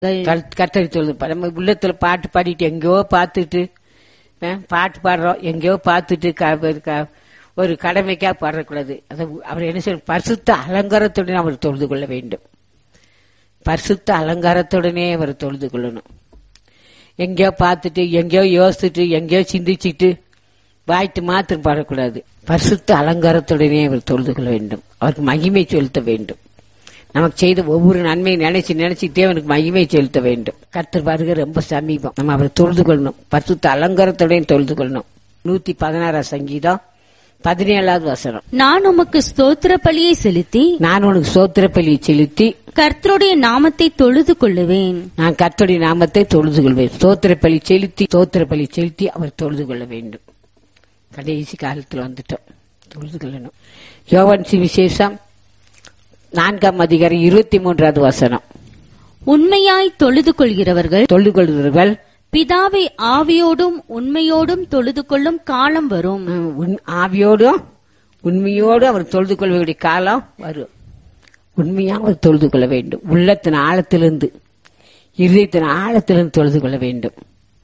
கர்த்- கர்த்தரை தொழுது பா- நம்ம உள்ளத்துல பாட்டு பாடிட்டு எங்கேயோ பார்த்துட்டு அஹ், பாட்டு பாடுறோம் எங்கேயோ பார்த்துட்டு க- ஒரு க- ஒரு கடமைக்கா பாடக்கூடாது அது அவர் என்ன சொல்ற பரிசுத்த அலங்காரத்துடன் அவர் தொழுது கொள்ள வேண்டும் பரிசுத்த அலங்காரத்துடனே அவர் தொழுது கொள்ளணும் எங்கேயோ பார்த்துட்டு எங்கேயோ யோசிச்சுட்டு எங்கேயோ சிந்திச்சுட்டு வாய்ட்டு மாத்திரம் பாடக்கூடாது பரிசுத்த அலங்காரத்துடனே அவர் தொழுது கொள்ள வேண்டும் அவருக்கு மகிமை செலுத்த வேண்டும் நமக்கு செய்த ஒவ்வொரு நன்மையும் நினைச்சு நினைச்சு தேவனுக்கு மகிமை செலுத்த வேண்டும் கர்த்தர் வருகை ரொம்ப சமீபம் நம்ம அவரை தொழுது கொள்ளணும் பரிசுத்த அலங்காரத்துடன் தொழுது கொள்ளணும் நூத்தி பதினாறாம் சங்கீதம் பதினேழாவது வசனம் நான் உமக்கு ஸ்தோத்திர பலியை செலுத்தி நான் உனக்கு சோத்திர பலியை செலுத்தி கர்த்தருடைய நாமத்தை தொழுது கொள்ளுவேன் நான் கர்த்தருடைய நாமத்தை தொழுது கொள்வேன் ஸ்தோத்திர பலி செலுத்தி ஸ்தோத்திர பலி செலுத்தி அவர் தொழுது கொள்ள வேண்டும் கடைசி காலத்தில் வந்துட்டோம் தொழுது கொள்ளணும் யோவான் விசேஷம் நான்காம் அதிகாரம் இருபத்தி மூன்றாவது வசனம் உண்மையாய் தொழுது கொள்கிறவர்கள் தொழுது கொள்கிறவர்கள் பிதாவை ஆவியோடும் உண்மையோடும் தொழுது கொள்ளும் காலம் வரும் உம், உன் ஆவியோடும் உண்மையோடு அவர் தொழுது கொள்ள வேண்டிய காலம் வரும் உண்மையா அவர் தொழுது கொள்ள வேண்டும் உள்ளத்தின் ஆழத்திலிருந்து இருதயத்தின் ஆழத்திலிருந்து தொழுது கொள்ள வேண்டும்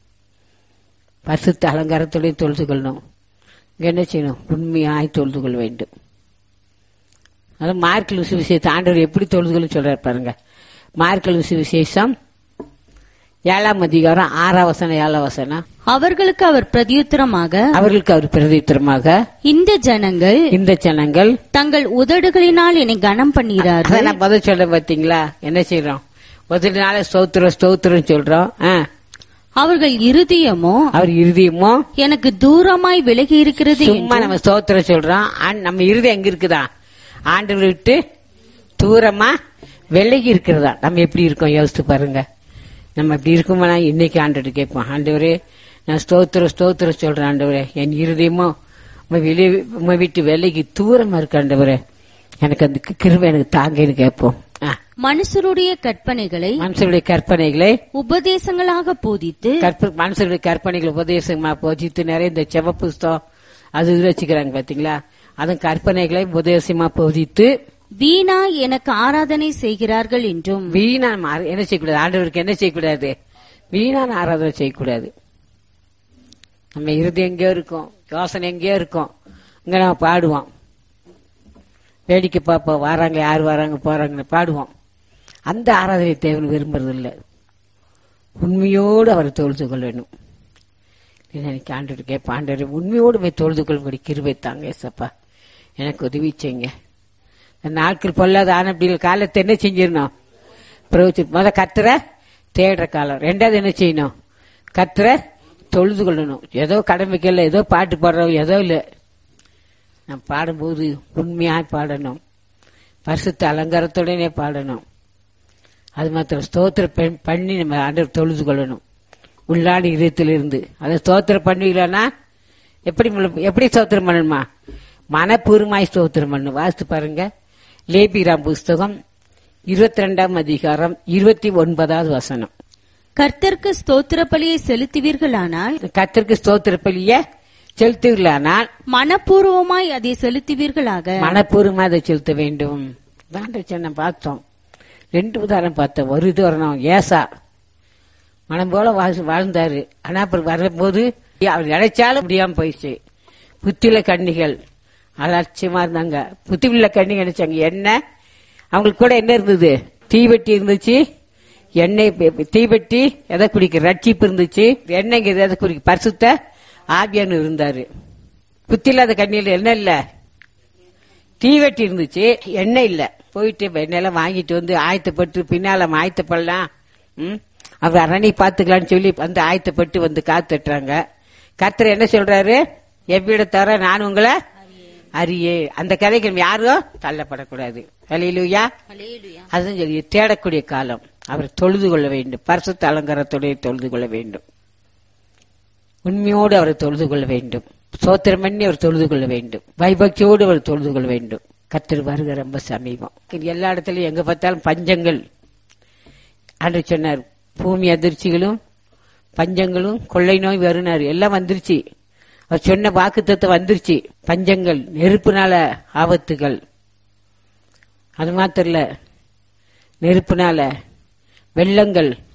பரிசுத்த அலங்காரத்தோடய தொழுது கொள்ளணும் இங்க என்ன செய்யணும் உண்மையாய் தொழுது கொள்ள வேண்டும் அது மார்க்கல் விசேஷத்தை ஆண்டவர் எப்படி தொழுது கொள்ள சொல்றாரு பாருங்க மார்க்கல் விசேஷம் ஏழாம் அதிகாரம் ஆறாம் வசனம் ஏழாம் வசனம் அவர்களுக்கு அவர் பிரதியுத்தரமாக அவர்களுக்கு அவர் பிரதித்திரமாக இந்த ஜனங்கள் இந்த ஜனங்கள் தங்கள் உதடுகளினால் என்னை கனம் பண்ணுகிறார்கள் அதான் நான் பதில் சொல்றேன் பாத்தீங்களா என்ன செய்யறோம் முதல் நாள ஸ்தோத்திரம் ஸ்தோத்திரம் சொல்றோம் ஆ. அவர்கள் இருதயமோ அவர் இருதயமோ எனக்கு தூரமாய் விலகி இருக்கிறது சும்மா நம்ம ஸ்தோத்திரம் சொல்றோம் ஆண்- நம்ம இருதயம் எங்க இருக்குதா ஆண்டவர் விட்டு தூரமா விலகி இருக்கிறதா நம்ம எப்படி இருக்கோம் யோசித்து பாருங்க நம்ம இப்படி இருக்குமா இன்னைக்கு ஆண்டவர் கேட்போம் ஆண்டவரே நான் ஸ்தோத்திரம் ஸ்தோத்திரம் சொல்றேன் ஆண்டவரே என் இருதயமோ உம்மை வெளியே உம்மை விட்டு விலகி தூரமா இருக்கு ஆண்டவரே எனக்கு அந்த கிருபை எனக்கு தாங்கன்னு கேட்போம் ஆ. மனுஷருடைய கற்பனைகளை மனுஷருடைய கற்பனைகளை உபதேசங்களாக போதித்து கற்ப மனுஷருடைய கற்பனைகள் உபதேசமா போதித்து நிறைய இந்த செவ புஸ்தகம் அது இது வச்சுக்கிறாங்க பாத்தீங்களா அதன் கற்பனைகளை உபதேசமா போதித்து வீணா எனக்கு ஆராதனை செய்கிறார்கள் என்றும் வீணா நம்ம ஆர- என்ன செய்யக்கூடாது ஆண்டவருக்கு என்ன செய்யக்கூடாது வீணான ஆராதனை செய்யக்கூடாது நம்ம இறுதி எங்கேயோ இருக்கும் யோசனை எங்கேயோ இருக்கும் இங்க நம்ம பாடுவோம் வேடிக்கை பார்ப்போம் வராங்க யார் வராங்க போறாங்கன்னு பாடுவோம் அந்த ஆராதனை தேவன் விரும்புறது இல்லை உண்மையோடு அவரை தொழுது கொள்ளணும் எனக்கு ஆண்டவர் கேட்ப ஆண்டவர் உண்மையோடு போய் தொழுது கொள்ளும்படி கிருபை தாங்க ஏசப்பா எனக்கு உதவி செய்யுங்க இந்த நாட்கள் பொல்லாத ஆனப்படியில் காலத்தை என்ன செஞ்சிடணும் பிரவச்சி முத கத்துற தேடுற காலம் ரெண்டாவது என்ன செய்யணும் கத்துற தொழுது கொள்ளணும் ஏதோ கடமைக்கல ஏதோ பாட்டு பாடுறோம் ஏதோ இல்லை நான் பாடும்போது உண்மையாய் பாடணும் பரிசுத்த அலங்காரத்துடனே பாடணும் அது மாத்திரம் ஸ்தோத்திர பெண் பண்ணி நம்ம ஆண்டவர் தொழுது கொள்ளணும் உள்ளாடி இதயத்திலிருந்து அதை ஸ்தோத்திரம் பண்ணுவீங்களா எப்படி முழு- எப்படி ஸ்தோத்திரம் பண்ணணுமா மனப்பூர்வமாய் ஸ்தோத்திரம் பண்ணணும் வாசித்து பாருங்க லேபிராம் புஸ்தகம் இருபத்தி ரெண்டாம் அதிகாரம் இருபத்தி ஒன்பதாவது வசனம் கர்த்தருக்கு ஸ்தோத்திர பலியை செலுத்துவீர்களானால் கத்திற்கு ஸ்தோத்திர பலிய செலுத்துவீர்களானால் மனப்பூர்வமாய் அதை செலுத்துவீர்களாக மனப்பூர்வமா அதை செலுத்த வேண்டும் தான் சொன்ன பார்த்தோம் ரெண்டு உதாரணம் பார்த்தோம் ஒரு உதாரணம் ஏசா மனம் போல வாழ்- வாழ்ந்தாரு ஆனா அப்புறம் வரும்போது அவர் நினைச்சாலும் முடியாம போயிடுச்சு புத்தியுள்ள கண்ணிகள் அலட்சியமா இருந்தாங்க புத்தி உள்ள கண்ணிகள் நினைச்சாங்க என்ன அவங்களுக்கு கூட என்ன இருந்தது தீவெட்டி இருந்துச்சு எண்ணெய் பி- தீவெட்டி எதை குடிக்க ரட்சிப்பு இருந்துச்சு எண்ணெய் எதை குடிக்க பரிசுத்த ஆவியானு இருந்தாரு புத்தி இல்லாத கண்ணியில் என்ன இல்ல தீவெட்டி இருந்துச்சு எண்ணெய் இல்ல போயிட்டு எண்ணெயெல்லாம் வாங்கிட்டு வந்து ஆயத்தப்பட்டு பின்னால நம்ம ஆயத்தப்படலாம் ம் அவர் அரணை பாத்துக்கலாம்னு சொல்லி வந்து ஆயத்தப்பட்டு வந்து காத்துட்டுறாங்க கர்த்தர் என்ன சொல்றாரு எவ்விட தவிர நான் உங்களை அறியே அந்த கதைக்கு நம்ம யாரும் தள்ளப்படக்கூடாது அலையிலுயா அதுதான் சொல்லி தேடக்கூடிய காலம் அவர் தொழுது கொள்ள வேண்டும் பரிசுத்த அலங்காரத்தோட தொழுது கொள்ள வேண்டும் உண்மையோடு அவரை தொழுது கொள்ள வேண்டும் சோத்திரம் பண்ணி அவர் தொழுது கொள்ள வேண்டும் வைபக்தியோடு அவர் தொழுது கொள்ள வேண்டும் கத்தர் வருக ரொம்ப சமீபம் எல்லா இடத்துலயும் எங்க பார்த்தாலும் பஞ்சங்கள் அன்று சொன்னார் பூமி அதிர்ச்சிகளும் பஞ்சங்களும் கொள்ளை நோய் வருனார் எல்லாம் வந்துருச்சு அவர் சொன்ன வாக்குத்தத்தை வந்துருச்சு பஞ்சங்கள் நெருப்புனால ஆபத்துகள் அது மாத்திரம் இல்ல நெருப்புனால வெள்ளங்கள்